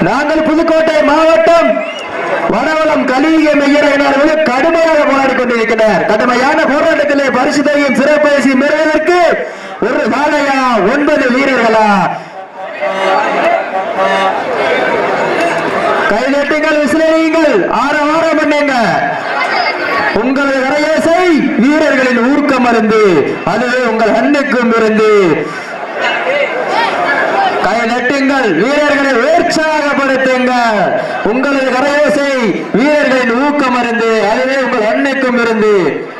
நாங்கள் புதுக்கோட்டை மாவட்டம் வடவளம் கலியுக மெய்யரையினர்கள் கடுமையாக போராடி கொண்டிருக்கிறார் கடுமையான போராட்டத்திலே பரிசுத்தையும் சிறப்பரிசி பெறுவதற்கு ஒரு காலையா ஒன்பது வீரர்களா கைதட்டுங்கள் விசிலடியுங்கள் ஆரவாரம் பண்ணுங்க உங்களது கரையோசை வீரர்களின் ஊர்க்கம் மருந்து அதுவே உங்கள் அன்னைக்கும் இருந்து கை நட்டுங்கள் வீரர்களை உற்சாகப்படுத்துங்கள் உங்களது கரையோசை வீரர்களின் ஊக்கம் இருந்து அதுவே உங்கள் அன்னைக்கும் இருந்து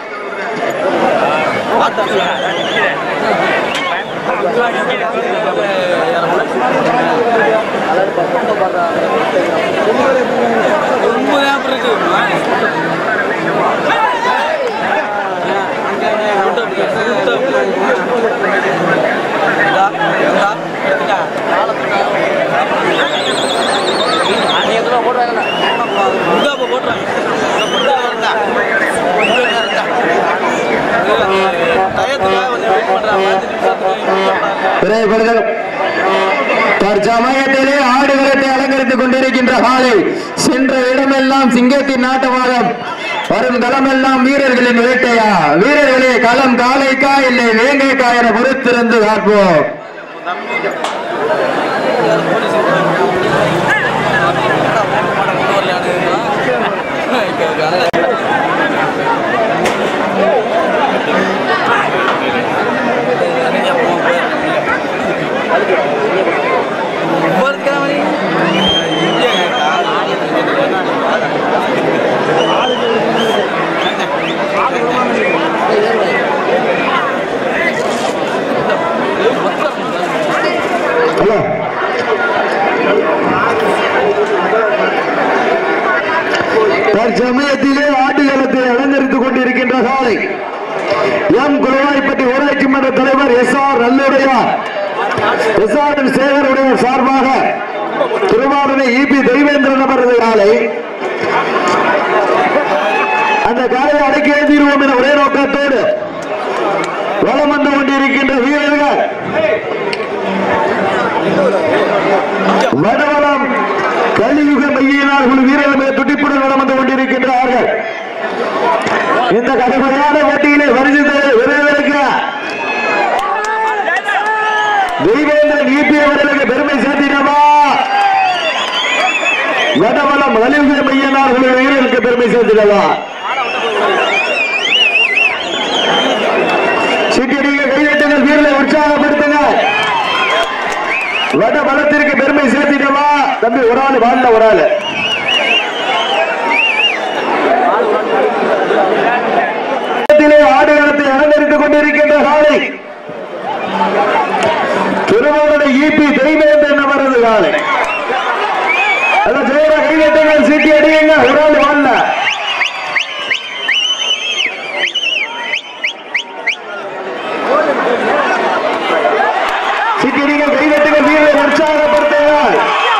விரைவுபடுதல் தற்சமயத்திலே ஆடுகளத்தை அலங்கரித்துக் கொண்டிருக்கின்ற காலை சென்ற இடமெல்லாம் சிங்கத்தின் நாட்டவாதம் வரும் களமெல்லாம் வீரர்களின் வேட்டையா வீரர்களே களம் காலைக்கா இல்லை வேங்கைக்கா என பொறுத்திருந்து பார்ப்போம் ஹலோ தற்சமயத்திலே ஆட்டுகளத்தை அலங்கரித்துக் கொண்டிருக்கின்ற காலை எம் குருவாய்ப்பட்டி ஊராட்சி மன்ற தலைவர் S R Nalludaiyar S R சேகருடைய சார்பாக திருவாரூரை இபி தெய்வேந்திரன் அவரது காலை அந்த காலையை அடக்கி எழுதிடுவோம் என ஒரே நோக்கத்தோடு வளம் வந்து கொண்டிருக்கின்ற வீரர்கள் வடவளம் கலியுக மையினால் குழு வீரர்கள் மிக துடிப்புடன் வளம் வந்து கொண்டிருக்கின்றார்கள் இந்த கடுமையான போட்டியிலே வருகிறது விருதுகளுக்கு தெய்வேந்திரன் ஈபி அவர்களுக்கு பெருமை சேர்த்தினமா வடவளம் கலியுக மையினால் குழு வீரர்களுக்கு பெருமை சேர்த்தினவா சிட்டியடிக்க கைதட்டுங்கள் வீரர்களை உற்சாகப்படுத்துங்க வட பலத்திற்கு பெருமை சேர்த்திடவா தம்பி ஒரு ஆள் வாழ்ல ஒரு ஆள் ஆடுகளத்தை அலங்கரித்துக் கொண்டிருக்கின்ற காலை திருவாரூரை ஈபி தெய்வேந்தன் அவரது காலை அதான் ஜெயரா கைதட்டுங்கள் சீட்டி அடியுங்க ஒரு ஆள் வாழ்ல சீட்டியடிங்க கைதட்டுங்கள் வீரரை உற்சாகப்படுத்துங்கள்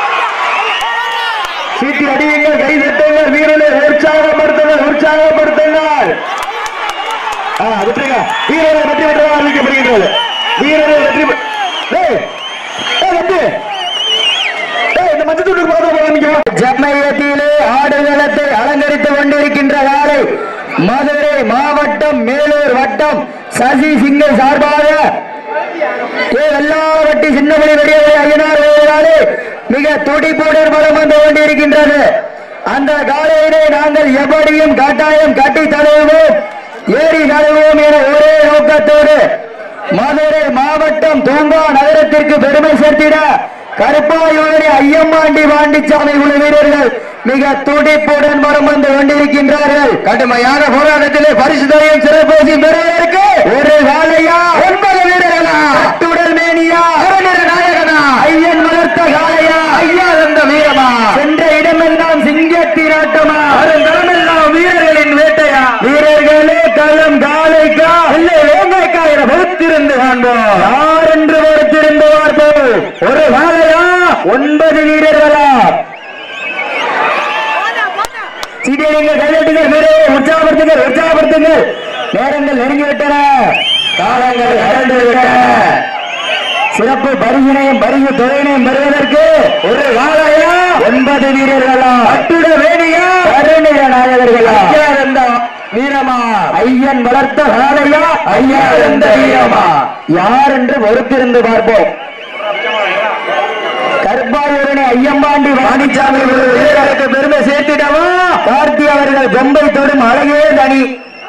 சீட்டி அடியுங்கள் கைதட்டுங்கள் வீரரை உற்சாகப்படுத்துங்கள் உற்சாகப்படுத்துங்கள் ஆ, விட்டுருங்க வீரரை வெற்றி பெற்றதாக அறிவிக்கப்படுகின்றது வீரரை வெற்றி பெ- டேய், டேய், வெற்றி. டேய், இந்த மஞ்சள் துண்டு பார்த்து ஜமயத்திலே ஆடுகளத்தை அலங்கரித்துக் கொண்டிருக்கின்ற காலை மதுரை மாவட்டம் மேலூர் வட்டம் சசி சிங்கர் சார்பாக ஏ வெள்ளாவட்டி சின்னமணி வெடியவை ஐயனார் கோயிலாலே மிக துடிப்புடன் பலம் வந்து கொண்டிருக்கின்றது அந்த காலையிலே நாங்கள் எப்படியும் கட்டாயம் கட்டி தழுவோம் ஏறி தழுவோம் என ஒரே நோக்கத்தோடு மதுரை மாவட்டம் தூங்கா நகரத்திற்கு பெருமை சேர்த்திட கருப்பாயூரி ஐயம்மாண்டி பாண்டிச்சாமி குழு வீரர்கள் மிக துடிப்புடன் மரம் வந்து கொண்டிருக்கின்றார்கள் கடுமையான போராட்டத்திலே பரிசுதையும் சிறப்பேசி பெறுவதற்கு ஒரு காலையா ஒன்பது வீரர்களா அத்துடல் மேனியா அரணிர நாயகனா ஐயன் வளர்த்த காலையா ஐயா தந்த வீரமா சென்ற இடமெல்லாம் சிங்கத்திராட்டமா வருந்தளமெல்லாம் வீரர்களின் வேட்டையா வீரர்களே களம் காலைக்கா இல்லை வேங்கைக்கா என பொறுத்திருந்து காண்போம் யார் என்று பொறுத்திருந்து பார்ப்போம் ஒரு காலையா ஒன்பது வீரர்களா சீட்டியடிங்கள் கைதட்டுங்கள் வீரரை உற்சாகப்படுத்துங்கள் உற்சாகப்படுத்துங்கள் நேரங்கள் நெருங்கிவிட்டன காலங்கள் கடந்து விட்டன சிறப்பு பரிசினையும் பரிசு தொகையினையும் பெறுவதற்கு ஒரு காலையா ஒன்பது வீரர்களா அட்டுட வேணியா கருநிற நாயகர்களா ஐயா இருந்த வீரமா ஐயன் வளர்த்த காலையா ஐயா இருந்த வீரமா யார் என்று பொறுத்திருந்து பார்ப்போம் கர்ப்பாயூரணி ஐயம்பாண்டி வாணிச்சாமி அவர்கள் வீரர்களுக்கு பெருமை சேர்த்திடவா கார்த்தி அவர்கள் கொம்பை தொடும் அழகே தனி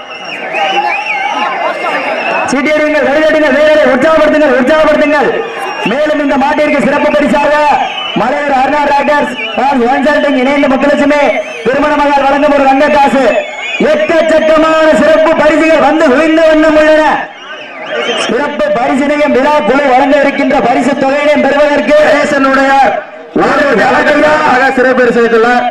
சீட்டியடிங்கள் கைதட்டுங்கள் வீரரை உற்சாகப்படுத்துங்கள் உற்சாகப்படுத்துங்கள் மேலும் இந்த மாட்டிற்கு சிறப்பு பரிசாக மலையூர் அருணா ரைடர்ஸ் கன்சல்டிங் இணைந்த முத்துலட்சுமி திருமண மகள் வழங்கும் ஒரு ரங்க காசு எக்கச்சக்கமான சிறப்பு பரிசுகள் வந்து குவிந்த வண்ணம் உள்ளன சிறப்பு பரிசினையும் விழா குழு வழங்க இருக்கின்ற பரிசு தொகையினையும் பெறுவதற்கு கணேசனுடைய சிறப்பு செய்துள்ளார்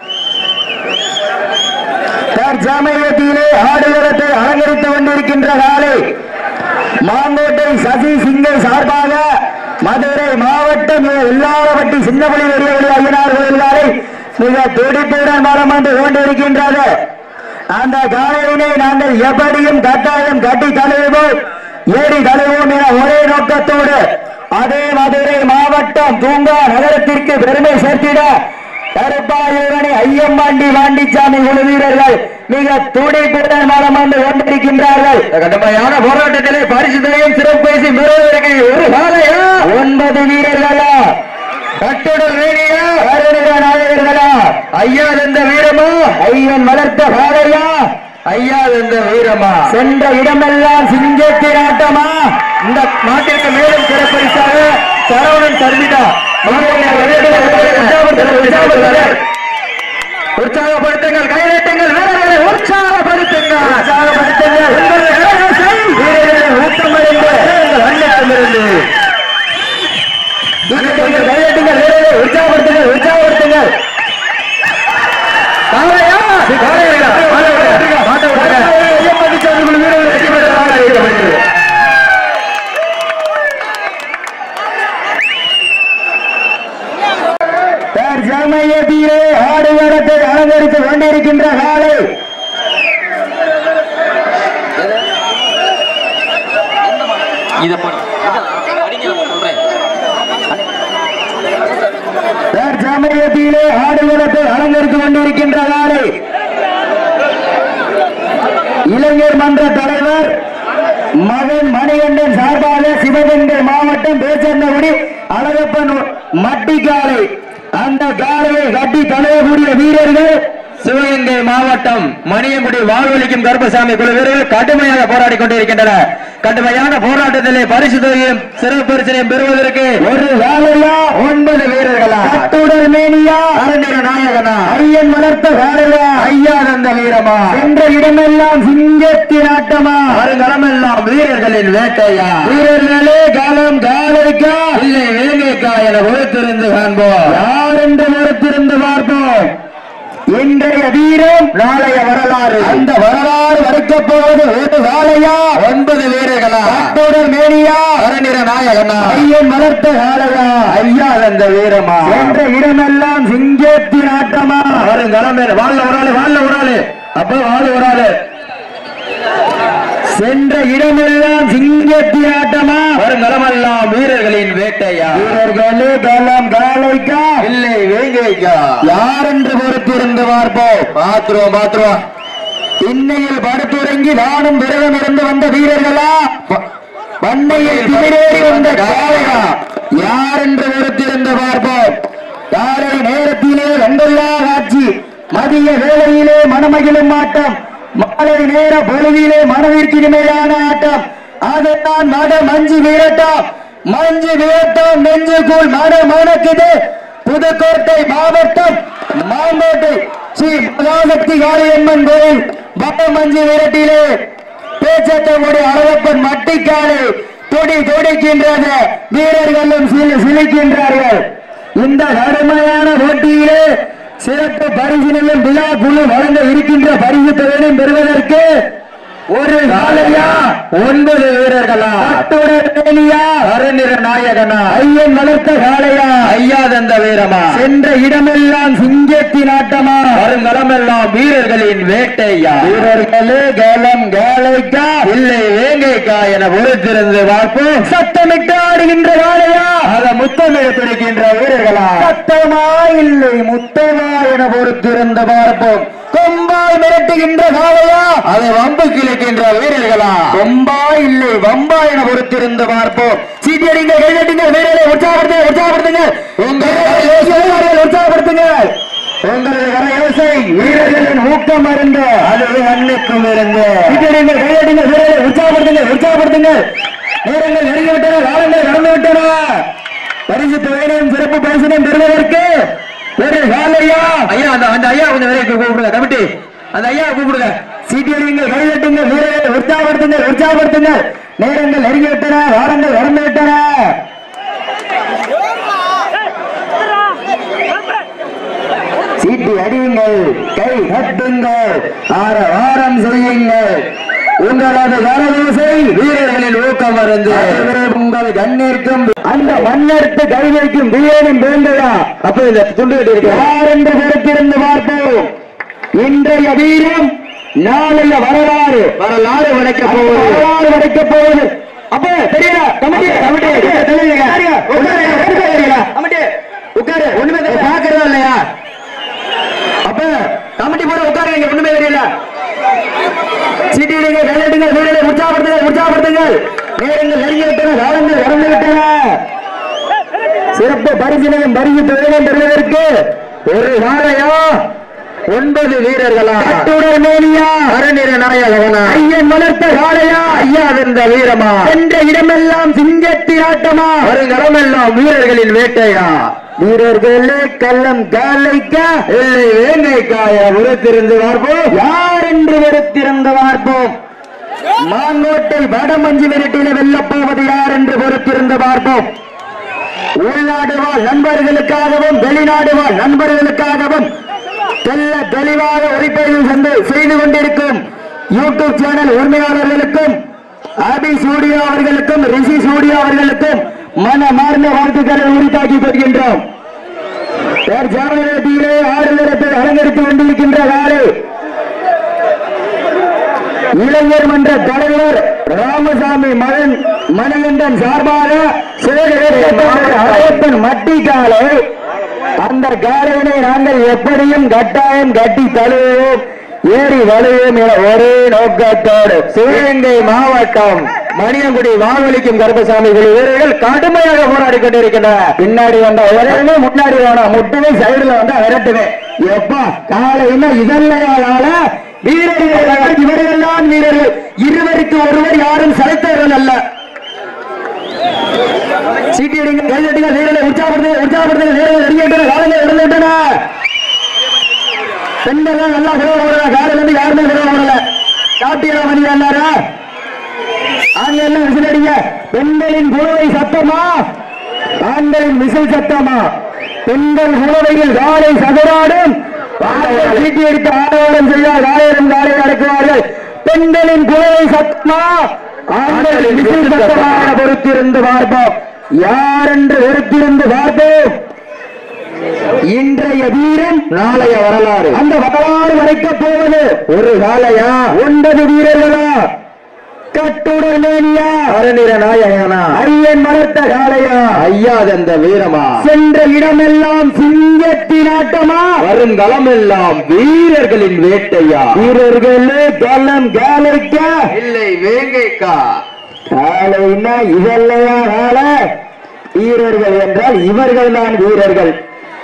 தற்சமயத்திலே ஆடுகளத்தை அலங்கரித்துக் கொண்டிருக்கின்ற காலை மாங்கோட்டை சசி சிங்கை சார்பாக மதுரை மாவட்டம் எல்லாவட்டி சின்னபுலி வெறியவழி ஐயனார் கோயில்களை மிக துடிப்புடன் மரம் வந்து கொண்டிருக்கின்றது அந்த காலையினை நாங்கள் எப்படியும் கட்டாயம் கட்டி தழுவோம் ஏறி தழுவோம் என ஒரே நோக்கத்தோடு அதே மதுரை மாவட்டம் தூங்கா நகரத்திற்கு பெருமை சேர்த்திட கருப்பாயூரணி ஐயம்பாண்டி வாண்டிச்சாமி குழு வீரர்கள் மிக துடிப்புடன் மனம் வந்து கொண்டிருக்கின்றார்கள் கடுமையான போராட்டத்திலே பரிசுத்தையும் சிறப்பு பேசி பெறுவதற்கு ஒரு காலையா ஒன்பது வீரர்களா கட்டுடல் வேணியா கருணிக நாயகர்களா ஐயா இருந்த வீரமா ஐயன் வளர்த்த காலையா ஐயா இருந்த வீரமா சென்ற இடமெல்லாம் சிங்கத்தின் ஆட்டமா இந்த நாட்டிற்கு மேலும் சிறப்பரிசாக சரவணன் சர்மிதா உற்சாகப்படுத்துங்கள் கையெழுத்துங்கள் வீரர்களை உற்சாகப்படுத்துங்கள் உற்சாகப்படுத்துங்கள். உங்கள் கரகோசை வீரர்களை ஊக்கமடைந்து எங்கள் அண்ணத்திலிருந்து வீரர்கள் கையெட்டுங்கள் வீரர்களை உற்சாகப்படுத்துங்கள் உற்சாகப்படுத்துங்கள் காளையா? காளையா? மாட்டை விடுங்க, மாட்டை விடுங்க. ஐயப்பன் சாமிக்குழு வீரர்கள் வெற்றி பெற்றதாக அறிவிக்கப்படுகிறது. தற்சமயத்திலே ஆடுகளத்தை அலங்கரித்துக் கொண்டிருக்கின்ற காலை இதை போடு அடிங்க சொல்றேன் தற்சமயத்திலே ஆடுகளத்தை அலங்கரித்துக் கொண்டிருக்கின்ற காலை இளைஞர் மன்ற தலைவர் மகன் மணிகண்டன் சார்பாக சிவகங்கை மாவட்டம் பேச்சந்தகுடி அழகப்பன் மட்டிக்காலை அந்த காலையை கட்டி தழுவக்கூடிய வீரர்கள் சிவகங்கை மாவட்டம் மணியங்குடி வாழ்வழிக்கும் கருப்பசாமி குழு வீரர்கள் கடுமையாக போராடி கொண்டிருக்கின்றனர் கடுமையான போராட்டத்திலே பரிசு தொகையும் சிறப்பு பரிசனையும் பெறுவதற்கு ஒரு காலையா ஒன்பது வீரர்களா கட்டுடல் மேனியா அரண்யர நாயகனா ஐயன் வளர்த்த காலையா ஐயா தந்த வீரமா சென்ற இடமெல்லாம் சிங்கத்தின் ஆட்டமா வருங்காலமெல்லாம் வீரர்களின் வேட்டையா வீரர்களே காலம் காலைக்கா இல்லை வேங்கைக்கா என பொறுத்திருந்து காண்போம் யார் என்று மறுத்திருந்து பார்ப்போம் இன்றைய வீரம் நாளைய வரலாறு அந்த வரலாறு வரைக்கப் போவது ஒரு காலையா ஒன்பது வீரர்களா கட்டுடல் மேனியா அரண்யர நாயகனா ஐயன் வளர்த்த காலையா ஐயா தந்த வீரமா சென்ற இடமெல்லாம் சிங்கத்தின் ஆட்டமா வருங்காலம் வாழ்ல ஒரு ஆளு வாழ்ல ஒரு ஆளு அப்ப வாழ் ஒரு ஆளு சென்ற இடமெல்லாம் சிங்கத்தின் ஆட்டமா வருங்காலமெல்லாம் வீரர்களின் வேட்டையா வீரர்களே காலம் காலைக்கா இல்லை வேங்கைக்கா யார் என்று பொறுத்திருந்து பார்ப்போம் பாத்துருவோம் பாத்துருவோம் இன்னையில் படுத்துறங்கி நானும் விரதம் இருந்து வந்த வீரர்களா ப- பண்ணையில் திமிரேறி வந்த காளையா யார் என்று பொறுத்திருந்து பார்ப்போம் காலை நேரத்திலே கண்டல்லா காட்சி மதிய வேளையிலே மனமகிழும் ஆட்டம் மாலை நேர பொழுதிலே மனதிற்கு இனிமையான ஆட்டம் அதுதான் மட மஞ்சு வீரட்டம் மஞ்சு வீரட்டம் நெஞ்சுக்குள் மட மணக்குது புதுக்கோட்டை மாவட்டம் மாங்கோட்டை ஸ்ரீ மகாசக்தி காளியம்மன் கோயில் வடமஞ்சி விரட்டிலே பேச்சத்தமுடைய அழகப்பன் மட்டிக்காலை துடி துடிக்கின்றது வீரர்களும் சிலி சிலிக்கின்றார்கள் இந்த கடுமையான போட்டியிலே சிறப்பு பரிசினையும் விழா குழு வழங்க இருக்கின்ற பரிசு தொகையினையும் பெறுவதற்கு ஒரு காலையா ஒன்பது வீரர்களா கட்டுடனேனியா அரண்யர நாயகனா ஐயன் வளர்த்த காளையா ஐயா தந்த வீரமா சென்ற இடமெல்லாம் சிங்கத்தின் ஆட்டமா வருங்காலமெல்லாம் வீரர்களின் வேட்டையா வீரர்களே கலம் காளைக்கா இல்லை வேங்கைக்கா என பொறுத்திருந்து பார்ப்போம் சத்தமிட்டு ஆடுகின்ற காளையா அத முத்தமிழ துடிக்கின்ற வீரர்களா சத்தமா இல்லை முத்தமா என பொறுத்திருந்து பார்ப்போம் கொம்பாய் மிரட்டுகின்ற காலையா அதை வம்பு கிழக்கின்ற வீரர்களா கொம்பா இல்லை வம்பா என பொறுத்திருந்து பார்ப்போம் சீட்டியடிங்க கைதட்டுங்க வீரரை உற்சாகப்படுத்துங்க உற்சாகப்படுத்துங்க உங்கள் உற்சாகப்படுத்துங்க உங்களது வர யோசை வீரர்களின் ஊக்கம் இருந்து அது அன்னைக்கும் இருந்து சீட்டியடிங்க கைதட்டுங்க வீரரை உற்சாகப்படுத்துங்க உற்சாகப்படுத்துங்க நேரங்கள் நெருங்கி விட்டன காலங்கள் கடந்து விட்டன பரிசு தொகையினையும் சிறப்பு பரிசினையும் பெறுவதற்கு ஒரு காலையா ஐயா அந்த அந்த ஐயா கொஞ்சம் வேலைக்கு கூப்பிடுங்க கமிட்டி அந்த ஐயா கூப்பிடுங்க சீட்டியடிங்க கைதட்டுங்க வீரர்களை உற்சாகப்படுத்துங்க உற்சாகப்படுத்துங்க நேரங்கள் நெருங்கி விட்டன வாரங்கள் கடந்து விட்டன சீட்டி அடியுங்கள் கை தட்டுங்கள் ஆற வாரம் செய்யுங்கள் உங்களது கரதோசை வீரர்களின் ஊக்கம் மருந்து உங்கள் கண்ணிற்கும் அந்த மண்ணெடுத்து கை வைக்கும் வீரனும் வேண்டதா அப்ப இந்த துண்டு கட்டி இருக்கு யார் என்று பொறுத்திருந்து பார்ப்போம் இன்றைய வீரம் நாளைய வரலாறு வரலாறு வளைக்க போவது வரலாறு வளைக்க போவது அப்ப தெரியல கமிட்டி கமிட்டி கமிட்டி உட்காரு ஒண்ணுமே பாக்குறதா இல்லையா அப்ப கமிட்டி போட உட்காருங்க ஒண்ணுமே தெரியல சீட்டிடுங்க கையெடுங்க வீரரை உற்சாகப்படுத்துங்க உற்சாகப்படுத்துங்க நேரங்கள் நெருங்கி விட்டன காலங்கள் இறந்து விட்டன சிறப்பு பரிசினையும் பரிசு தொழிலையும் பெறுவதற்கு ஒரு வாரையா ஒன்பது வீரர்களா கட்டுடல் மேனியா அருநிற நாயகனா ஐயன் வளர்த்த காளையா ஐயா வென்ற வீரமா சென்ற இடமெல்லாம் சிங்கத்தின் ஆட்டமா வருங்களமெல்லாம் வீரர்களின் வேட்டையா வீரர்களே கள்ளம் காலைக்கா இல்லை வேங்கைக்காய உரத்திருந்து பார்ப்போம் யார் என்று வெறுத்திருந்து பார்ப்போம் மாங்கோட்டை வடமஞ்சு விரட்டில வெல்லப்போவது யார் என்று பொறுத்திருந்து பார்ப்போம் உள்நாடு வாழ் நண்பர்களுக்காகவும் வெளிநாடு வாழ் நண்பர்களுக்காகவும் தெல்ல தெளிவாக ஒளிப்பதிவு சென்று செய்து கொண்டிருக்கும் யூடியூப் சேனல் உரிமையாளர்களுக்கும் அபி சூடியோ அவர்களுக்கும் ரிஷி சூடியோ அவர்களுக்கும் மனமார்ந்த வாழ்த்துக்களை உரித்தாக்கி கொள்கின்றோம் ஜாமீனத்திலே ஆறு நிறத்தை அலங்கரித்து கொண்டிருக்கின்ற நாடு இளைஞர் மன்ற தலைவர் ராமசாமி மகன் மணிகண்டன் சார்பாக அழைப்பன் மட்டி காலை அந்த காலையினை நாங்கள் எப்படியும் கட்டாயம் கட்டி தழுவோம் ஏறி வலுவோம் என ஒரே நோக்கத்தோடு சிவகங்கை மாவட்டம் மணியங்குடி வானொலிக்கும் கருப்பசாமி குழு வீரர்கள் கடுமையாக போராடி கொண்டிருக்கின்றனர் பின்னாடி வந்த ஒரே முன்னாடி வேணாம் முட்டுமே சைடுல வந்தா விரட்டுமே எப்பா காலையில இதல்லையால வீரர்கள் இவர்கள் தான் வீரர்கள் இருவருக்கு ஒருவர் யாரும் சளைத்தவர்கள் அல்ல சீட்டியடிங்க கைதட்டுங்க வீரர்களை உற்சாகப்படுத்துங்க உற்சாகப்படுத்துங்க வீரர்கள் நெருங்கிட்டன காலங்கள் இறந்து விட்டன பெண்கள் தான் நல்லா சிரமம் போடல காலையில இருந்து யாருமே சிரமம் போடல சாப்பிட்டீங்களா மணி எல்லாரா ஆண்கள் எல்லாம் விசில் அடிங்க பெண்களின் குழுவை சத்தமா ஆண்களின் விசில் சத்தமா பெண்கள் குழுவையில் காலை சதுராடும் ஆண்கள் சீட்டி எடுத்து ஆடவாரம் செய்தால் காலையிலும் காலை அடக்குவார்கள் பெண்களின் குழுவை சத்தமா ஆண்களின் விசில் சத்தமான பொறுத்திருந்து பார்ப்போம் யார் என்று பொறுத்திருந்து பார்ப்போம் இன்றைய வீரன் நாளைய வரலாறு அந்த வரலாறு வரைக்கப் போவது ஒரு காலையா ஒன்பது வீரர்களா கட்டுடல் மேனியா அரநிற நாயகனா அரியன் வளர்த்த காளையா ஐயா தந்த வீரமா சென்ற இடமெல்லாம் சிங்கத்தின் ஆட்டமா வரும் களமெல்லாம் வீரர்களின் வேட்டையா வீரர்களே களம் காலைக்கா இல்லை வேங்கைக்கா காலைன்னா இதல்லையா காலை வீரர்கள் என்றால் இவர்கள் தான் வீரர்கள்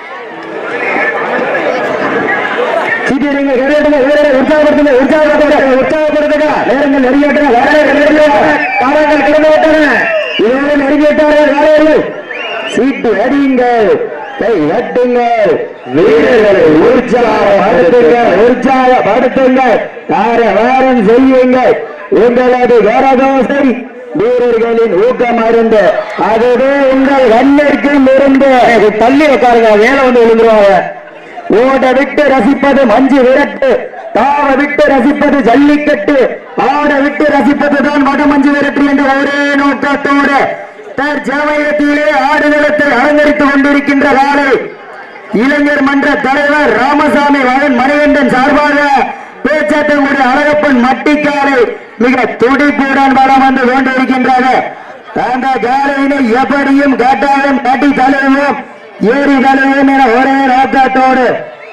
சீட்டிடுங்க கரையாட்டுங்க வீரரை உற்சாகப்படுத்துங்க உற்சாகப்படுத்துங்க உற்சாகப்படுத்துங்க நேரங்கள் நெருங்கிவிட்டன காலங்கள் கடந்து விட்டன இதோடு நெருங்கிவிட்டார்கள் வேலையர்கள் சீட்டு அடியுங்கள் கை கட்டுங்கள் வீரர்களை உற்சாகப்படுத்துங்கள் உற்சாகப்படுத்துங்கள் கார வாரம் செய்யுங்கள் உங்களது கரதோசை வீரர்களின் ஊக்கம் அருந்து அதுவே உங்கள் கண்ணிற்கும் இருந்து தள்ளி உட்காருங்க வேலை வந்து விழுந்துருவாங்க ஓட விட்டு ரசிப்பது மஞ்சு விரட்டு தாவ விட்டு ரசிப்பது ஜல்லிக்கட்டு ஆட விட்டு ரசிப்பது தான் வட மஞ்சு விரட்டு என்ற ஒரே நோக்கத்தோடு தற்சமயத்திலே ஆடுகளத்தை அலங்கரித்துக் கொண்டிருக்கின்ற காலை இளைஞர் மன்ற தலைவர் ராமசாமி மகன் மணிகண்டன் சார்பாக பேச்சாற்றங்குடி அழகப்பன் மட்டிக்காலை மிக துடிப்புடன் வளம் வந்து கொண்டிருக்கின்றது அந்த காலையினை எப்படியும் கட்டாயம் கட்டி தழுவோம் ஏறி கழுவும் என ஒரே நோக்கத்தோடு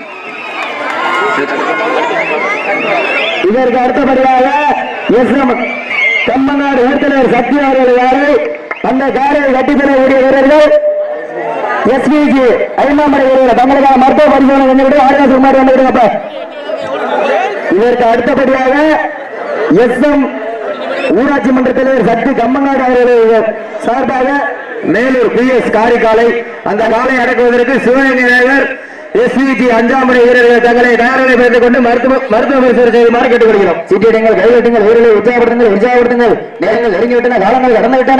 இதற்கு அடுத்தபடியாக எஸ் எம் கம்மநாடு ஊர்த்தலைவர் சக்தி அவர்கள் யாரு அந்த காரை கட்டித்தரக்கூடிய வீரர்கள் எஸ்பிஜி ஐமாமடை வீரர்கள் தங்களுக்கான மருத்துவ பரிசோதனை வந்துவிட்டு ஆகாச மாதிரி வந்துவிடுங்கப்ப இதற்கு அடுத்தபடியாக எஸ் எம் ஊராட்சி மன்ற தலைவர் சக்தி கம்மநாடு அவர்கள் சார்பாக மேலூர் பி எஸ் காரிக்காலை அந்த காலை அடக்குவதற்கு சிவகங்கை நகர் எஸ்பிஜி அஞ்சாம் முறை வீரர்கள் தங்களை தயாரிலை வைத்துக் கொண்டு மருத்துவ மருத்துவ பரிசோதனை செய்யுமாறு கேட்டுக்கொள்கிறோம் சீட்டிடுங்கள் கைவிட்டுங்கள் வீரர்களை உற்சாகப்படுத்துங்கள் உற்சாகப்படுத்துங்கள் நேரங்கள் நெருங்கி விட்டன காலங்கள் கடந்து விட்டன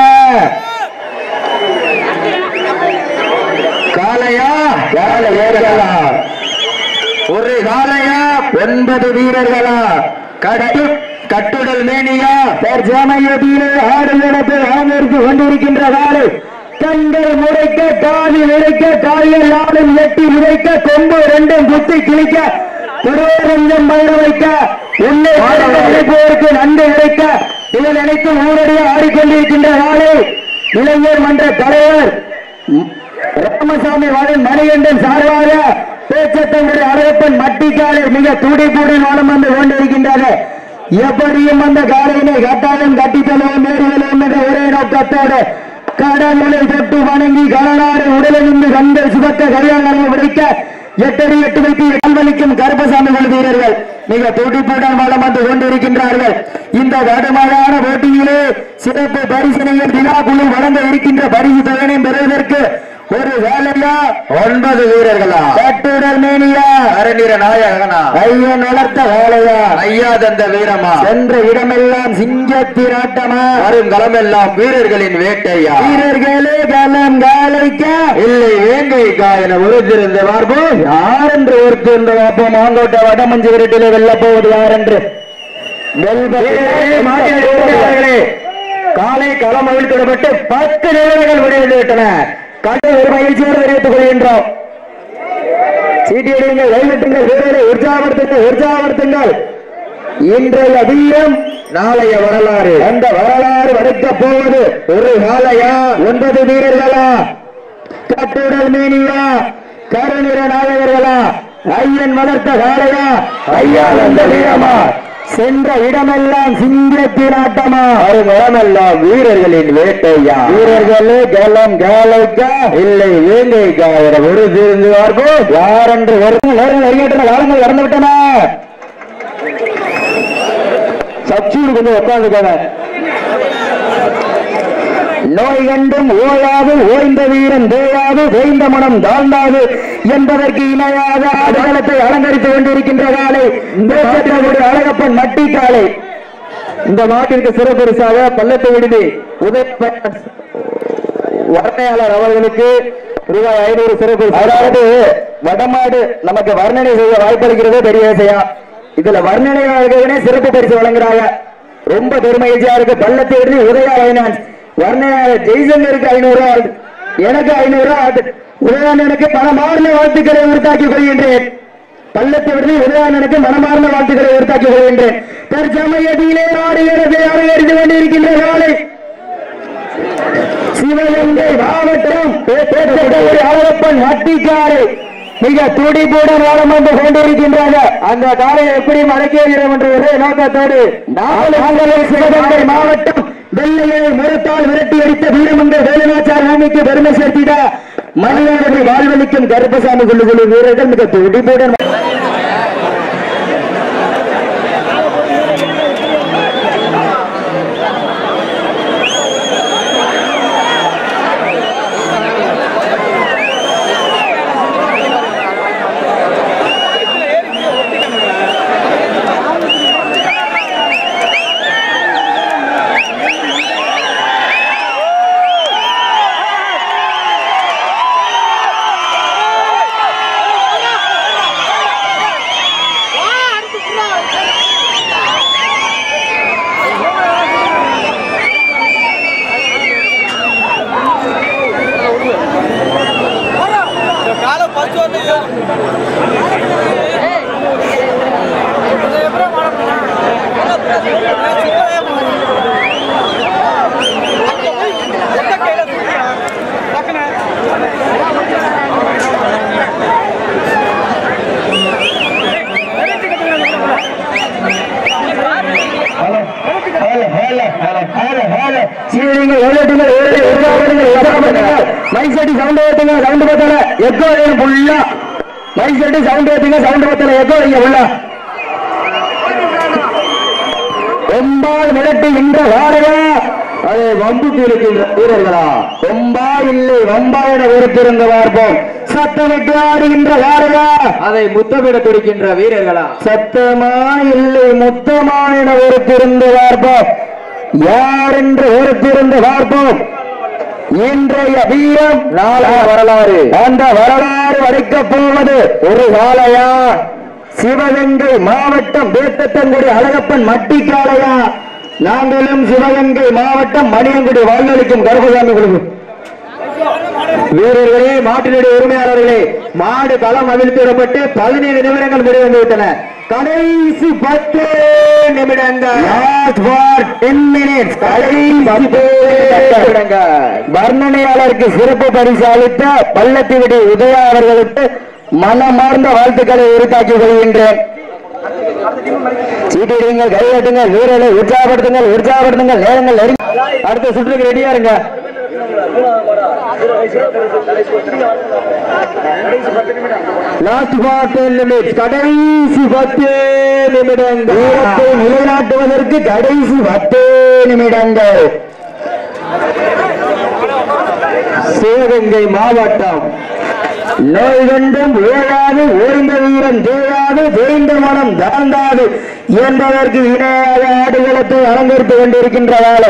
காலையா காலை ஏறலா ஒரு காலையா ஒன்பது வீரர்களா கட்டு கட்டுடல் மேனியா தற்சமயத்திலே ஆடுகளத்தில் ஆதரித்து கொண்டிருக்கின்ற காலை கண்கள் முறைக்க காதி விளைக்க கால்கள் நாளும் எட்டி விதைக்க கொம்பு ரெண்டும் குத்தி கிழிக்க திருவரஞ்சம் மயிர வைக்க உள்ளே விளைப்போருக்கு நன்கு விளைக்க இதை நினைத்து ஊரடியாக ஆடிக்கொண்டிருக்கின்ற காலை இளைஞர் மன்ற தலைவர் ராமசாமி வாழன் மணிகண்டன் சார்பாக பேச்சத்தங்குடைய அழகப்பன் மட்டிக்காலை மிக துடிப்புடன் வளம் வந்து கொண்டிருக்கின்றது எப்படியும் அந்த காலையினை கட்டாயம் கட்டித்தலவும் நேரிலும் என்ற ஒரே நோக்கத்தோடு கடவுளை தொட்டு வணங்கி கடலாறு உடலிருந்து கண்கள் சுபக்க கல்யாணம் விடுவிக்க எட்டடி எட்டு வைத்து கல்வலிக்கும் கருப்பசாமி குழு வீரர்கள் மிக துடிப்புடன் வளம் வந்து கொண்டிருக்கின்றார்கள் இந்த கடுமையான போட்டியிலே சிறப்பு பரிசனையும் விழா குழு வழங்க இருக்கின்ற பரிசு தொகையினை பெறுவதற்கு ஒரு வேலையா ஒன்பது வீரர்களா கட்டுடல் மேனியா அரணிர நாயகனா ஐயன் வளர்த்த வேலையா ஐயா தந்த வீரமா சென்ற இடமெல்லாம் சிங்கத்திராட்டமா வரும் களமெல்லாம் வீரர்களின் வேட்டையா வீரர்களே களம் காலைக்க இல்லை வேங்கை காயன உறுதிருந்து பார்ப்போம் யார் என்று ஒருத்திருந்த பார்ப்போம் மாங்கோட்டை வடமஞ்சு விரட்டிலே வெல்ல போவது யார் என்று வெல்வர்களே காலை களம் அவிழ்த்திடப்பட்டு பத்து நிமிடங்கள் முடிந்து விட்டன கண்டு ஒரு மகிழ்ச்சியோடு தெரிவித்துக் கொள்கின்றோம் சீட்டியடிங்கள் கைவிட்டுங்கள் வீரரை உற்சாகப்படுத்துங்கள் உற்சாகப்படுத்துங்கள் இன்றைய வீரம் நாளைய வரலாறு அந்த வரலாறு வடுக்கப் போவது ஒரு காலையா ஒன்பது வீரர்களா கட்டுடல் மீனியா கருநிற நாயகர்களா ஐயன் வளர்த்த காளையா ஐயா வந்த வீரமா சென்ற இடமெல்லாம் சிங்கத்தின் ஆட்டமா வரும் இடமெல்லாம் வீரர்களின் வேட்டையா வீரர்களே கலம் காலைக்கா இல்லை வேங்கைக்கா என ஒரு தீர்ந்து பார்ப்போம் யாரென்று வரும் நேரம் நெருங்கிட்டன காலங்கள் கடந்து விட்டன சச்சூடு கொஞ்சம் உட்காந்துக்கான நோய் கண்டும் ஓயாது ஓய்ந்த வீரன் தேயாது தேய்ந்த மனம் தாழ்ந்தாது என்பதற்கு இணையாக ஆடுகளத்தை அலங்கரித்துக் கொண்டிருக்கின்ற காலை ஒரு அழகப்பன் மட்டி காலை இந்த நாட்டிற்கு சிறப்பரிசாக பள்ளத்தை விடுதி உதய வர்ணையாளர் அவர்களுக்கு ரூபாய் ஐநூறு சிறப்பு அதாவது வடமாடு நமக்கு வர்ணனை செய்ய வாய்ப்பளிக்கிறதே பெரிய விஷயம் இதுல வர்ணனையாளர்களே சிறப்பு பரிசு வழங்குறாங்க ரொம்ப பெருமகிழ்ச்சியா இருக்கு பள்ளத்தை விடுதி உதயா ஃபைனான்ஸ் வர்ணனையாளர் ஜெய்சங்கருக்கு ஐநூறு ரூபாய் எனக்கு ஐநூறு ரூபாய் உதயானனுக்கு பணமார்ந்த வாழ்த்துக்களை உறுத்தாக்கிக் கொள்கின்றேன் பள்ளத்தை விடுதி உதயானனுக்கு மனமார்ந்த வாழ்த்துக்களை உறுத்தாக்கிக் கொள்கின்றேன் தற்சமயத்திலே ஆடுகிறது அரங்கேறிந்து கொண்டிருக்கின்ற காலை சிவகங்கை மாவட்டம் ஒரு அழகப்பன் வட்டிக்காரை மிக துடிப்புடன் வாழம் வந்து கொண்டிருக்கின்றாங்க அந்த காலையை எப்படி மடக்கியிருக்கிறோம் என்ற ஒரே நோக்கத்தோடு நாங்கள் சிவகங்கை மாவட்டம் வெள்ளையை மறுத்தால் விரட்டி அடித்த வீரமங்க வேலுநாச்சார் பூமிக்கு பெருமை சேர்த்திட மனிதர்களை வாழ்வளிக்கும் கருப்பசாமி குழு குழு வீரர்கள் மிக துடிப்புடன் காலை பச்சு வந்து டக்குனு சவுண்ட் ஏத்துங்க சவுண்ட் பத்தல எக்கோ ஃபுல்லா மைக் செட்டு சவுண்ட் ஏத்துங்க சவுண்ட் பத்தல எக்கோ வைங்க ஃபுல்லா கொம்பால் மிரட்டுகின்ற வாரையா அதை வம்புக்கு இருக்கின்ற வீரர்களா கொம்பா இல்லை வம்பா என வெறுத்திருந்த பார்ப்போம் சத்தமிட்டு ஆடுகின்ற வாரையா அதை முத்தமிட துடிக்கின்ற வீரர்களா சத்தமா இல்லை முத்தமா என வெறுத்திருந்து பார்ப்போம் யார் என்று வெறுத்திருந்து பார்ப்போம் இன்றைய வீரம் நாளைய வரலாறு அந்த வரலாறு அடைக்கப் போவது ஒரு காளையா சிவகங்கை மாவட்டம் வேத்தத்தங்குடி அழகப்பன் மட்டிக்காளையா நாங்களும் சிவகங்கை மாவட்டம் மணியங்குடி வாழ்நளிக்கும் கருப்பசாமி குழு வீரர்களே மாட்டினுடைய உரிமையாளர்களே மாடு களம் அவிழ்த்திடப்பட்டு பதினேழு நிமிடங்கள் முடிவந்து விட்டன கடைசி பத்து நிமிடங்கள் லாஸ்ட் ஃபார் டென் மினிட்ஸ் கடைசி பத்து நிமிடங்கள் வர்ணனையாளருக்கு சிறப்பு பரிசு அளித்த பள்ளத்திவிடி உதயா அவர்களுக்கு மனமார்ந்த வாழ்த்துக்களை உரித்தாக்கிக் கொள்கின்றேன் சீட்டிடுங்கள் கையெட்டுங்கள் வீரர்களை உற்சாகப்படுத்துங்கள் உற்சாகப்படுத்துங்கள் நேரங்கள் நெருங்கி அடுத்த சுற்றுக்கு ரெடியா இருங்க லாஸ்ட் ஃபார் டென் நிமிட்ஸ் கடைசி பத்து நிமிடங்கள் வீரத்தை நிலைநாட்டுவதற்கு கடைசி பத்து நிமிடங்கள் சிவகங்கை மாவட்டம் நோய் கண்டும் ஓடாது ஓய்ந்த வீரன் தேடாது தேய்ந்த மனம் தாழ்ந்தாது என்பதற்கு இணையாக ஆடுகளத்தை அலங்கரித்துக் கொண்டிருக்கின்ற வேலை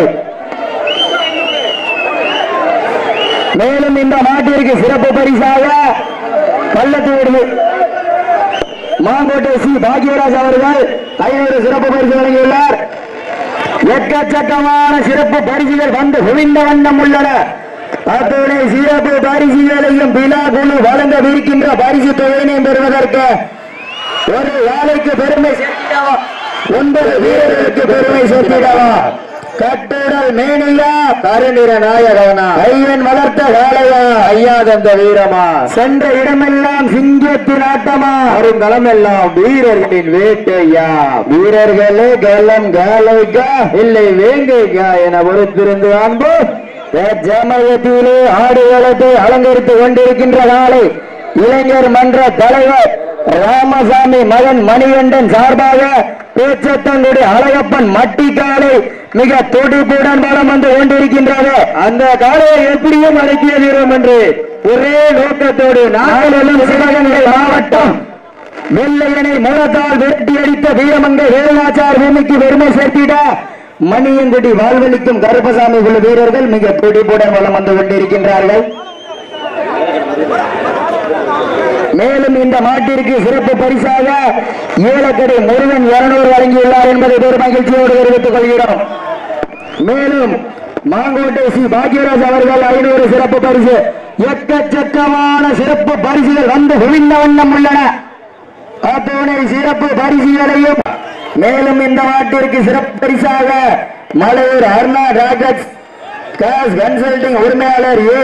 மேலும் இந்த மாட்டிற்கு சிறப்பு பரிசாக பள்ளத்தூர் மாங்கோட்டை சி பாக்யராஜ் அவர்கள் ஐநூறு சிறப்பு பரிசு வழங்கியுள்ளார் எக்கச்சக்கமான சிறப்பு பரிசுகள் வந்து குவிந்த வண்ணம் உள்ளன அத்துணை சிறப்பு பரிசுகளையும் விழா குழு வழங்கவிருக்கின்ற பரிசு தொகையினை பெறுவதற்கு ஒரு வேலைக்கு பெருமை சேர்த்திடவா ஒன்பது வீரர்களுக்கு பெருமை சேர்த்திடவா கட்டுடல் மேனியா கருநிற நாயகனா ஐயன் வளர்த்த வேலையா ஐயா தந்த வீரமா சென்ற இடமெல்லாம் சிங்கத்தின் ஆட்டமா அருங்கலம் எல்லாம் வீரர்களின் வேட்டையா வீரர்களே கலம் காலைக்கா இல்லை வேங்கைக்கா என பொறுத்திருந்து அன்பு ஜமயத்திலே ஆடுகளத்தை அலங்கரித்துக் கொண்டிருக்கின்ற நாளை இளைஞர் மன்ற தலைவர் ராமசாமி மகன் மணிகண்டன் சார்பாக பேச்சத்தங்குடி அழகப்பன் மட்டி காலை மிக துடிப்புடன் பலம் வந்து கொண்டிருக்கின்றது அந்த காலையை எப்படியும் அடக்கிய வீரம் என்று ஒரே நோக்கத்தோடு நாங்களும் சிவகங்கை மாவட்டம் வெள்ளையனை மூலத்தால் விரட்டி அடித்த வீரமங்கை வேலாச்சார் பூமிக்கு பெருமை சேர்த்திட மணியங்குடி வாழ்வளிக்கும் கருப்பசாமி குழு வீரர்கள் மிக துடிப்புடன் வலம் வந்து கொண்டிருக்கின்றார்கள் மேலும் இந்த மாட்டிற்கு சிறப்பு பரிசாக ஏலக்கடை முருகன் இருநூறு வழங்கியுள்ளார் என்பதை பெரும் மகிழ்ச்சியோடு தெரிவித்துக் கொள்கிறோம் மேலும் மாங்கோட்டை சி பாக்யராஜ் அவர்கள் ஐநூறு சிறப்பு பரிசு எக்கச்சக்கமான சிறப்பு பரிசுகள் வந்து குவிந்த வண்ணம் உள்ளன அத்துணை சிறப்பு பரிசுகளையும் மேலும் இந்த மாட்டிற்கு சிறப்பு பரிசாக மலையூர் அருணா ராஜக்ஸ் காஸ் கன்சல்டிங் உரிமையாளர் ஏ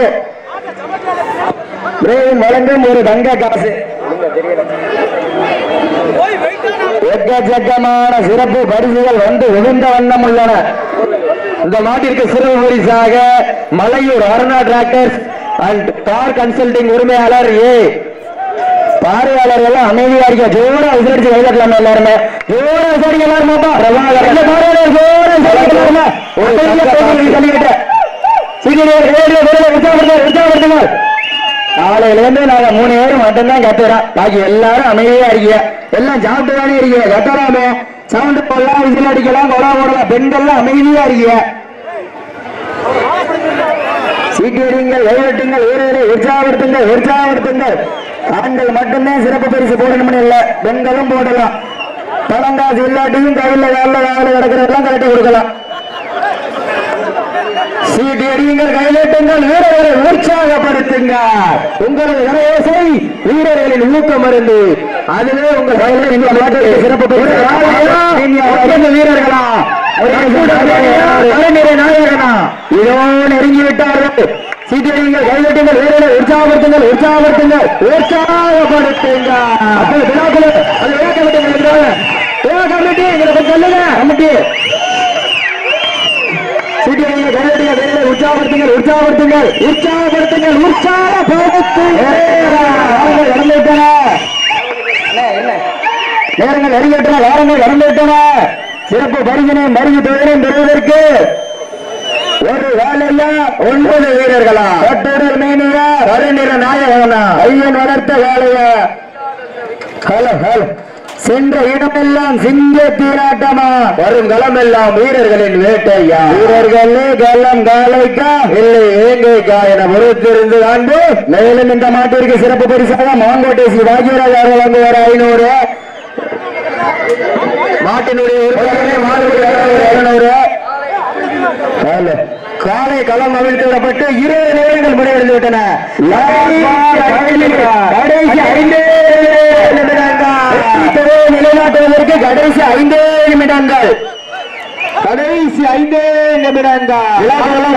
பிரேம் வழங்கும் ஒரு தங்க காசு போய் வெயிட் எக்கச்சக்கமான சிறப்பு பரிசுகள் வந்து விழுந்த வண்ணம் உள்ளன இந்த மாட்டிற்கு சிறப்பு பரிசாக Malaiyur Aruna tractors and car consulting உரிமையாளர் ஏ பார்வையாளர்கள் அமைதியா இருக்க ஜோரா விசாரிச்சு கைதட்டலாம் எல்லாருமே ஜோரா விசாரிக்க எல்லாருமாப்பா பிரபாகர் இல்ல பார்வையாளர் ஜோரா விசாரிக்க எல்லாருமே ஒரு கையில போட்டு சொல்லிக்கிட்ட சீக்கிரம் ரேடியோ வேலை உற்சாகப்படுத்த உற்சாகப்படுத்துங்க நாளையில இருந்து நாங்க மூணு பேரும் மட்டும்தான் கத்துறோம் பாக்கி எல்லாரும் அமைதியா இருக்கீங்க எல்லாம் சாப்பிட்டு தானே இருக்கீங்க கத்தலாமே சவுண்ட் போடலாம் விசில் அடிக்கலாம் கொடா போடலாம் பெண்கள்லாம் அமைதியா இருக்கீங்க சீக்கிரங்கள் கைவட்டுங்கள் வீரரை உற்சாகப்படுத்துங்கள் உற்சாகப்படுத்துங்கள் ஆண்கள் மட்டும்தான் சிறப்பு பரிசு போடணும்னு இல்ல பெண்களும் போடலாம் பழங்காசு இல்லாட்டியும் கையில வேலை வேலை கிடக்கிறதெல்லாம் கட்டி கொடுக்கலாம் சீட்டி அடியுங்கள் கையேட்டுங்கள் வீரர்களை உற்சாகப்படுத்துங்க உங்களது கரையோசை வீரர்களின் ஊக்கம் மருந்து அதுவே உங்கள் வயலில் இந்த நாட்டுக்கு சிறப்பு பெற்ற வீரர்களா தலைநிறை நாயகனா இதோ நெருங்கி விட்டார்கள் சீட்டியடிங்கள் கைதட்டுங்கள் வீரர்களை உற்சாகப்படுத்துங்கள் உற்சாகப்படுத்துங்கள் உற்சாகப்படுத்துங்க அப்போ விழாக்கள் அது விழா கமிட்டி விழா கமிட்டி எங்களை சொல்லுங்க கமிட்டி சீட்டியடிங்க கைதட்டுங்க வீரர்களை உற்சாகப்படுத்துங்கள் உற்சாகப்படுத்துங்கள் உற்சாகப்படுத்துங்கள் உற்சாகப்படுத்துங்கள் நடந்துவிட்டன நேரங்கள் நெருங்கிவிட்டன வாரங்கள் நடந்துவிட்டன சிறப்பு பரிசினை மருகு தொழிலை பெறுவதற்கு ஒரு வேலையா ஒன்பது வீரர்களா கட்டுடல் மேனியா கருநிற நாயகனா ஐயன் வளர்த்த வேலையா ஹலோ ஹலோ சென்ற இடமெல்லாம் சிங்க தீராட்டமா வரும் களமெல்லாம் வீரர்களின் வேட்டையா வீரர்களே களம் காலைக்கா இல்லை ஏங்கைக்கா என பொறுத்திருந்து காண்பு மேலும் இந்த மாட்டிற்கு சிறப்பு பரிசாக மாங்கோட்டை ஸ்ரீ பாக்யராஜ் அவர்கள் வழங்குவார் ஐநூறு மாட்டினுடைய உறுப்பினரே மாடுடைய இருநூறு காலை- காலை களம் அவிழ்த்து விடப்பட்டு இருபது நிமிடங்கள் முடிவடைந்து விட்டன கடைசி ஐந்தே நிமிடங்கள் வெற்றியை நிலைநாட்டுவதற்கு கடைசி ஐந்தே நிமிடங்கள் கடைசி ஐந்தே நிமிடங்கள்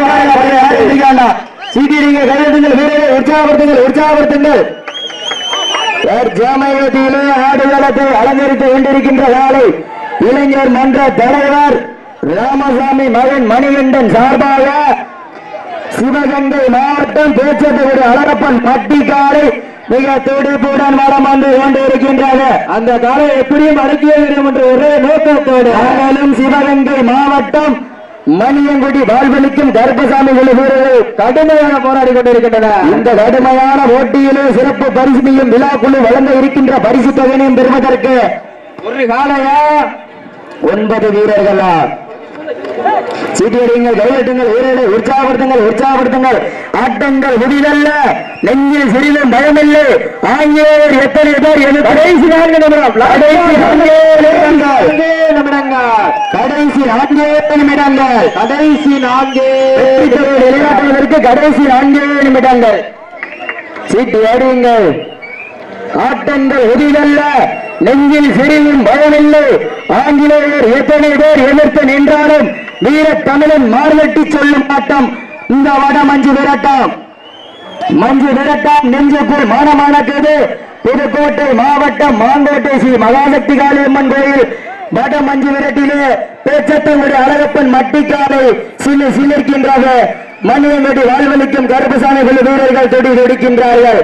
சீட்டிடிங்க கையெழுத்துங்கள் வீரரை உற்சாகப்படுத்துங்கள் உற்சாகப்படுத்துங்கள் ஜாமயத்திலே ஆடுகளத்தை அலங்கரித்துக் கொண்டிருக்கின்ற காலை இளைஞர் மன்ற தலைவர் ராமசாமி மகன் மணிகண்டன் சார்பாக சிவகங்கை மாவட்டம் பேச்சத்தகுடி அழகப்பன் பட்டி காலை மிக துடிப்புடன் வளம் வந்து கொண்டிருக்கின்றது அந்த காலை எப்படியும் அடக்கிய வேண்டும் என்ற ஒரே நோக்கத்தோடு ஆனாலும் சிவகங்கை மாவட்டம் மணியங்குடி வாழ்வெளிக்கும் கருப்பசாமி குழு வீரர்கள் கடுமையான போராடி கொண்டிருக்கின்றன இந்த கடுமையான போட்டியிலே சிறப்பு பரிசுமையும் விழா குழு வழங்க இருக்கின்ற பரிசு தொகையினையும் பெறுவதற்கு ஒரு காலையா ஒன்பது வீரர்களா சீட்டியடிங்கள் கையெழுத்துங்கள் வீரர்களை உற்சாகப்படுத்துங்கள் உற்சாகப்படுத்துங்கள் ஆட்டங்கள் முடிதல்ல நெஞ்சில் சிறிதும் பயமில்லை ஆங்கிலேயர் எத்தனை பேர் எது கடைசி நான்கு நிமிடம் கடைசி நான்கே நிமிடங்கள் நிமிடங்கள் கடைசி நான்கே நிமிடங்கள் கடைசி நான்கே நிலைநாட்டுவதற்கு கடைசி நான்கே நிமிடங்கள் சீட்டு அடியுங்கள் ஆட்டங்கள் உதிதல்ல நெஞ்சில் சிறிதும் பயமில்லை ஆங்கிலேயர் எத்தனை பேர் எதிர்த்து நின்றாலும் வீர தமிழன் மார்வெட்டி சொல்லும் ஆட்டம் இந்த வட மஞ்சு விரட்டம் மஞ்சு விரட்டம் நெஞ்சுக்குள் மானமானது புதுக்கோட்டை மாவட்டம் மாங்கோட்டை ஸ்ரீ மகாசக்தி காளியம்மன் கோயில் வட மஞ்சு விரட்டிலே பேச்சத்தங்குடி அழகப்பன் மட்டிக்காலை சிலு சிலிர்க்கின்றது மணியங்குடி வாழ்வழிக்கும் கருப்பசாமி குழு வீரர்கள் தொடி தொடிக்கின்றார்கள்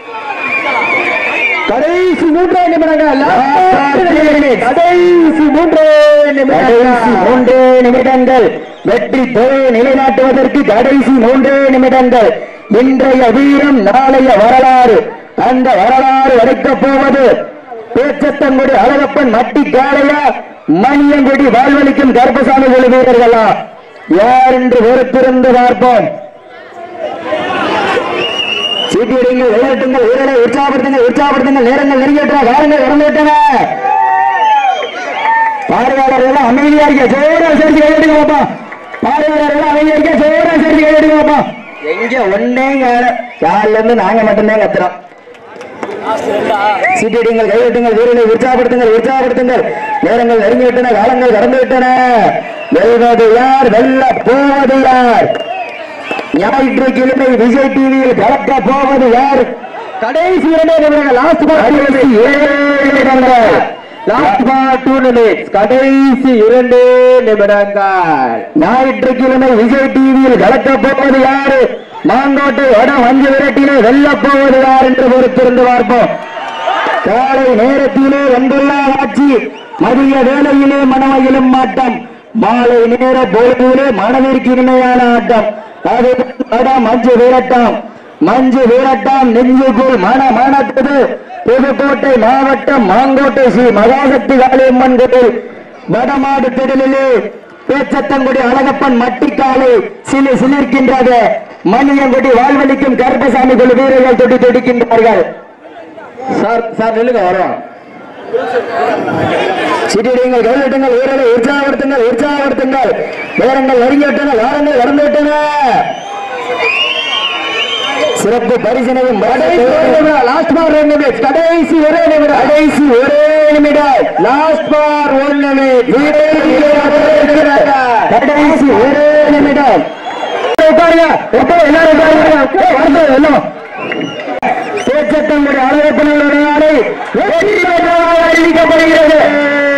கடைசி மூன்றே நிமிடங்கள் கடைசி மூன்றே நிமிடங்கள் மூன்றே நிமிடங்கள் வெற்றி தொகையை நிலைநாட்டுவதற்கு கடைசி மூன்றே நிமிடங்கள் இன்றைய வீரம் நாளைய வரலாறு அந்த வரலாறு வரைக்கப் போவது பேச்சத்தங்குடி அழகப்பன் மட்டி காளையா மணியங்குடி வாழ்வழிக்கும் கர்ப்பசாமி குழு வீரர்களா யார் என்று பொறுத்திருந்து பார்ப்போம் சீட்டியடிங்கள் விளையாட்டுங்கள் வீரரை உற்சாகப்படுத்துங்கள் உற்சாகப்படுத்துங்கள் நேரங்கள் நெருங்கிவிட்டன காலங்கள் இறந்துவிட்டன பார்வையாளர்கள் அமைதியா இருக்க ஜோரா சேர்த்து கையெடுங்க பாப்பா பார்வையாளர்கள் அமைதியா இருக்க ஜோரா சேர்த்து கையெடுங்க பாப்பா எங்க ஒன்னே காலில இருந்து நாங்க மட்டும்தான் கத்துறோம் சீட்டியடிங்கள் கையெட்டுங்கள் வீரரை உற்சாகப்படுத்துங்கள் உற்சாகப்படுத்துங்கள் நேரங்கள் நெருங்கிவிட்டன காலங்கள் கடந்து விட்டன வெல்வது யார் வெல்ல போவது யார் ஞாயிற்றுக்கிழமை விஜய் டிவியில் கலக்க போவது யார் கடைசி இரண்டே நிமிடங்கள் லாஸ்ட் பால் ஏழு நிமிடங்கள் லாஸ்ட் பால் டூ மினிட்ஸ் கடைசி இரண்டு நிமிடங்கள் ஞாயிற்றுக்கிழமை விஜய் டிவியில் கலக்க போவது யாரு மாங்கோட்டை வட மஞ்சு விரட்டிலே வெல்ல போவது யார் என்று பொறுத்திருந்து பார்ப்போம் காலை நேரத்திலே வந்துள்ள ஆட்சி மதிய வேளையிலே மனமகிழும் ஆட்டம் மாலை நேர பொழுதிலே மனதிற்கு இனிமையான ஆட்டம் அது வட மஞ்சு வீரட்டம் மஞ்சு வீரட்டம் நெஞ்சுக்குள் மன மனத்தது புதுக்கோட்டை மாவட்டம் மாங்கோட்டை ஸ்ரீ மகாசக்தி காளியம்மன் கோயில் வடமாடு திடலிலே பேச்சத்தங்குடி அழகப்பன் மட்டிக்காலை சிலு சிலிர்க்கின்றது மணியங்குடி வாழ்வழிக்கும் கருப்பசாமி குழு வீரர்கள் தொடி தொடிக்கின்றார்கள் சார் சார் நெல்லுங்க வரோம் சிட்டிடுங்கள் கைவிட்டுங்கள் வீரரை உற்சாகப்படுத்துங்கள் உற்சாகப்படுத்துங்கள் நேரங்கள் நெருங்கிவிட்டன வாரங்கள் கடந்து விட்டன சிறப்பு பரிசனையும் லாஸ்ட் பார் ஒன் நிமிடம் கடைசி ஒரே நிமிடம் கடைசி ஒரே நிமிடம் லாஸ்ட் பார் ஒன் கடைசி ஒரே நிமிடம் உட்காருங்க உட்காரு எல்லாரும் உட்காருங்க ஏய், வருது எல்லாம் பேச்சத்தங்களுடைய அழகப்பனுடைய நாளை வெற்றி பெற்றவர்